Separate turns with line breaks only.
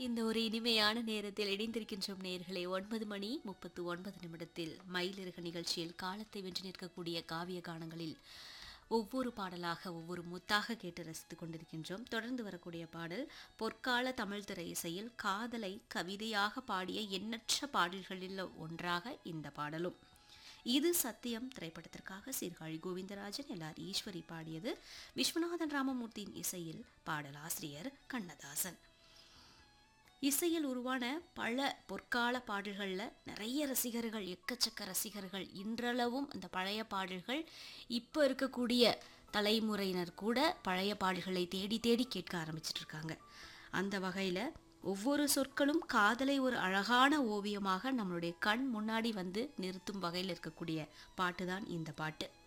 இந்த ஒரு இனிமையான நேரத்தில் இணைந்திருக்கின்றோம் நேயர்களே ஒன்பது மணி முப்பத்து ஒன்பது நிமிடத்தில் மயிலிறகு நிகழ்ச்சியில் காலத்தை வென்று நிற்கக்கூடிய காவிய கானங்களில் ஒவ்வொரு பாடலாக ஒவ்வொரு முத்தாக கேட்டு ரசித்துக் கொண்டிருக்கின்றோம் தொடர்ந்து வரக்கூடிய பாடல் பொற்கால தமிழ் திரை இசையில் காதலை கவிதையாக பாடிய எண்ணற்ற பாடல்களில் ஒன்றாக இந்த பாடலும் இது சத்தியம் திரைப்படத்திற்காக சீர்காழி கோவிந்தராஜன் எல்ஆர் ஈஸ்வரி பாடியது விஸ்வநாதன் ராமமூர்த்தியின் இசையில் பாடலாசிரியர் கண்ணதாசன் இசையில் உருவான பல பொற்கால பாடல்களில் நிறைய ரசிகர்கள் எக்கச்சக்க ரசிகர்கள் இன்றளவும் அந்த பழைய பாடல்கள் இப்போ இருக்கக்கூடிய தலைமுறையினர் கூட பழைய பாடல்களை தேடி தேடி கேட்க ஆரம்பிச்சிட்டு இருக்காங்க அந்த வகையில் ஒவ்வொரு சொற்களும் காதலை ஒரு அழகான ஓவியமாக நம்மளுடைய கண் முன்னாடி வந்து நிறுத்தும் வகையில் இருக்கக்கூடிய பாட்டு தான் இந்த பாட்டு